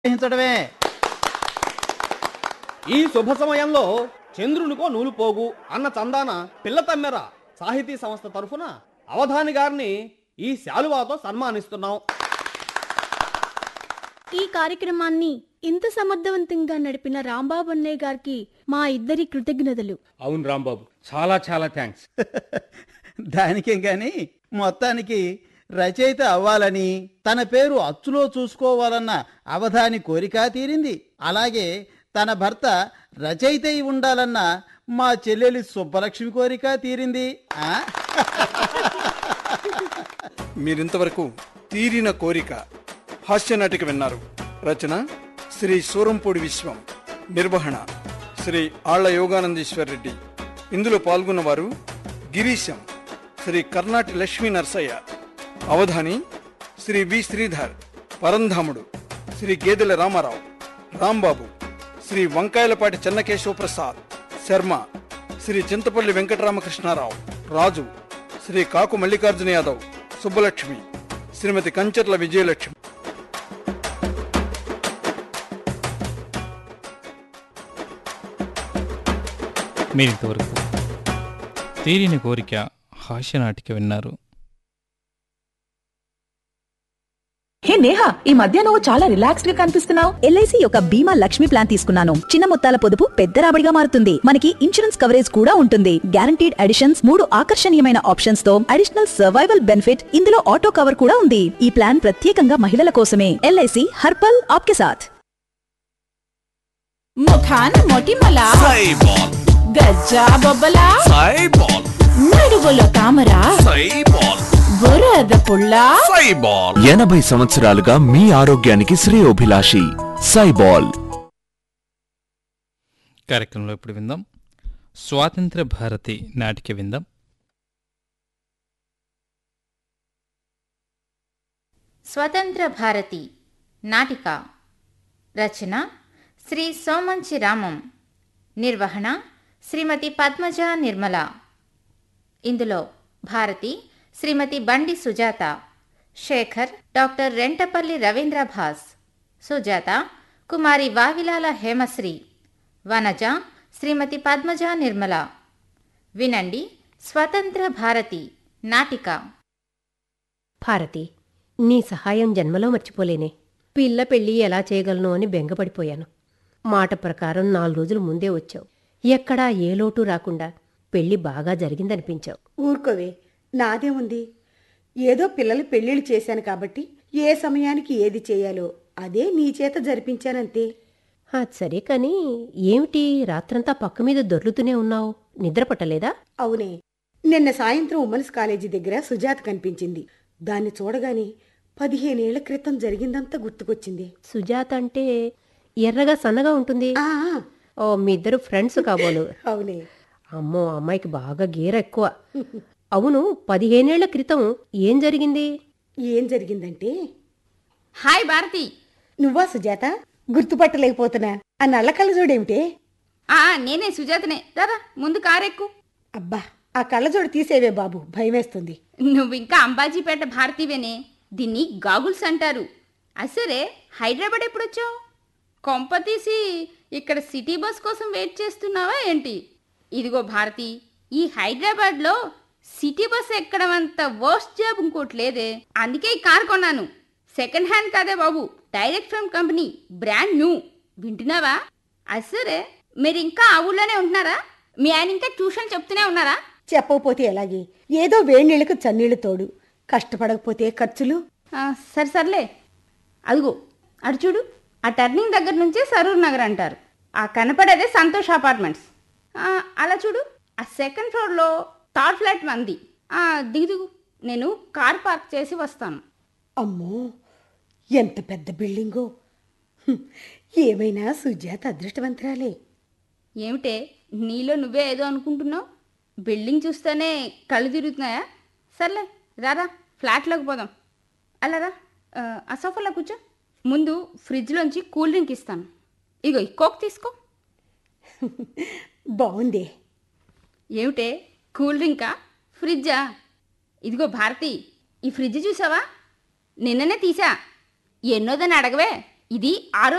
గ్రహించడమే ఈ శుభ సమయంలో చంద్రునికో నూలు పోగు అన్న చందాన పిల్ల తమ్మెర సాహితీ సంస్థ తరఫున అవధాని గారిని ఈ శాలువాతో సన్మానిస్తున్నాం ఈ కార్యక్రమాన్ని ఇంత సమర్థవంతంగా నడిపిన రాంబాబు అన్నయ్య గారికి మా ఇద్దరి కృతజ్ఞతలు అవును రాంబాబు చాలా చాలా థ్యాంక్స్ దానికేం గాని మొత్తానికి రచయిత అవ్వాలని తన పేరు అచ్చులో చూసుకోవాలన్న అవధాని కోరిక తీరింది అలాగే తన భర్త రచయిత అయి ఉండాలన్న మా చెల్లెలి సుబ్బలక్ష్మి కోరిక తీరింది ఆ? మీరింతవరకు తీరిన కోరిక హాస్య నాటిక విన్నారు రచన శ్రీ సూరంపూడి విశ్వం నిర్వహణ శ్రీ ఆళ్ల యోగానందీశ్వర్ రెడ్డి ఇందులో పాల్గొన్నవారు గిరీశం శ్రీ కర్ణాటి లక్ష్మీ నర్సయ్య అవధాని శ్రీ వి శ్రీధర్ పరంధాముడు శ్రీ గేదెల రామారావు రాంబాబు శ్రీ వంకాయలపాటి చెన్నకేశవ ప్రసాద్ శర్మ శ్రీ చింతపల్లి వెంకటరామకృష్ణారావు రాజు శ్రీ కాకు మల్లికార్జున యాదవ్ సుబ్బలక్ష్మి శ్రీమతి కంచర్ల విజయలక్ష్మి మీరింతవరకు తీరిన కోరిక హాస్యనాటిక విన్నారు హే నేహా ఈ మధ్య నువ్వు చాలా రిలాక్స్డ్ గా కనిపిస్తున్నావు ఎల్ఐసి యొక్క బీమా లక్ష్మి ప్లాన్ తీసుకున్నాను చిన్న మొత్తాల పొదుపు పెద్ద రాబడిగా మారుతుంది మనకి ఇన్సూరెన్స్ కవరేజ్ కూడా ఉంటుంది గ్యారంటీడ్ అడిషన్స్ మూడు ఆకర్షణీయమైన ఆప్షన్స్ తో అడిషనల్ సర్వైవల్ బెనిఫిట్ ఇందులో ఆటో కవర్ కూడా ఉంది ఈ ప్లాన్ ప్రత్యేకంగా మహిళల కోసమే ఎల్ఐసి హర్పల్ ఆప్కే సాథ్ ముఖాన్ మొటిమల గజ్జా బొబ్బల నడుగులో తామర బురద పుల్ల ఎనభై సంవత్సరాలుగా మీ ఆరోగ్యానికి శ్రేయోభిలాషి సైబాల్ కార్యక్రమంలో ఇప్పుడు విందాం స్వాతంత్ర భారతి నాటిక విందాం స్వతంత్ర భారతి నాటిక రచన శ్రీ సోమంచి రామం నిర్వహణ శ్రీమతి పద్మజ నిర్మల ఇందులో భారతి శ్రీమతి బండి సుజాత శేఖర్ డాక్టర్ రెంటపల్లి రవీంద్ర భాస్ సుజాత కుమారి వావిలాల హేమశ్రీ వనజ శ్రీమతి పద్మజ నిర్మల వినండి స్వతంత్ర భారతి నాటిక భారతి నీ సహాయం జన్మలో మర్చిపోలేనే పిల్ల పెళ్ళి ఎలా చేయగలను అని బెంగపడిపోయాను మాట ప్రకారం నాలుగు రోజులు ముందే వచ్చావు ఎక్కడా ఏ లోటు రాకుండా పెళ్లి బాగా జరిగిందనిపించావు ఊరుకోవే నాదేముంది ఏదో పిల్లలు పెళ్ళిళ్ళు చేశాను కాబట్టి ఏ సమయానికి ఏది చేయాలో అదే నీ చేత జరిపించానంతే అది సరే కానీ ఏమిటి రాత్రంతా పక్క మీద దొర్లుతూనే ఉన్నావు నిద్ర పట్టలేదా అవునే నిన్న సాయంత్రం ఉమెన్స్ కాలేజీ దగ్గర సుజాత కనిపించింది దాన్ని చూడగానే పదిహేనేళ్ల క్రితం జరిగిందంతా గుర్తుకొచ్చింది సుజాత అంటే ఎర్రగా సన్నగా ఉంటుంది ఆ, ఓ మీ ఇద్దరు ఫ్రెండ్స్ కాబోలు అవునే అమ్మో ఆ అమ్మాయికి బాగా గీర ఎక్కువ అవును పదిహేనేళ్ల క్రితం ఏం జరిగింది ఏం జరిగిందంటే హాయ్ భారతి నువ్వా సుజాత గుర్తుపట్టలేకపోతున్నా ఆ నల్ల కళ్ళజోడేమిటే ఆ నేనే సుజాతనే దాదా ముందు కారెక్కు అబ్బా ఆ కళ్ళజోడు తీసేవే బాబు భయమేస్తుంది నువ్వు ఇంకా అంబాజీపేట భారతీవేనే దీన్ని గాగుల్స్ అంటారు అసరే హైదరాబాద్ ఎప్పుడు వచ్చావు కొంప తీసి ఇక్కడ సిటీ బస్ కోసం వెయిట్ చేస్తున్నావా ఏంటి ఇదిగో భారతి ఈ హైదరాబాద్లో సిటీ బస్ ఎక్కడం అంత వర్స్ట్ జాబ్ ఇంకోటి లేదే అందుకే ఈ కార్ కొన్నాను సెకండ్ హ్యాండ్ కాదే బాబు direct from company brand new వింటున్నావా అసరే మీరు ఇంకా ఆ ఊళ్ళోనే ఉంటున్నారా మీ ఆయన ఇంకా ట్యూషన్ చెప్తూనే ఉన్నారా చెప్పకపోతే ఎలాగే ఏదో వేడినీళ్ళకు చన్నీళ్లు తోడు కష్టపడకపోతే ఖర్చులు ఆ, సరే సర్లే అదిగో అటు చూడు ఆ టర్నింగ్ దగ్గర నుంచే సరూర్ నగర్ అంటారు ఆ కనపడేదే సంతోష్ అపార్ట్మెంట్స్ ఆ, అలా చూడు ఆ సెకండ్ ఫ్లోర్లో థర్డ్ ఫ్లాట్ మంది ఆ, దిగు దిగు నేను కార్ పార్క్ చేసి వస్తాను అమ్మో ఎంత పెద్ద బిల్డింగో హ్మ్, ఏమైనా సుజాత అదృష్టవంతురాలే ఏమిటే నీలో నువ్వే ఏదో అనుకుంటున్నావు బిల్డింగ్ చూస్తేనే కళ్ళు తిరుగుతున్నాయా సర్లే రారా ఫ్లాట్లోకి పోదాం అలా రా ఆ, ఆ సోఫాలో కూర్చో ముందు ఫ్రిడ్జ్లోంచి కూల్ డ్రింక్ ఇస్తాను ఇగో ఈ కోక్ తీసుకో బాగుందే ఏమిటే కూల్ డ్రింకా ఫ్రిడ్జా ఇదిగో భారతి ఈ ఫ్రిడ్జ్ చూసావా నిన్ననే తీసా ఎన్నోదని అడగవే ఇది ఆరో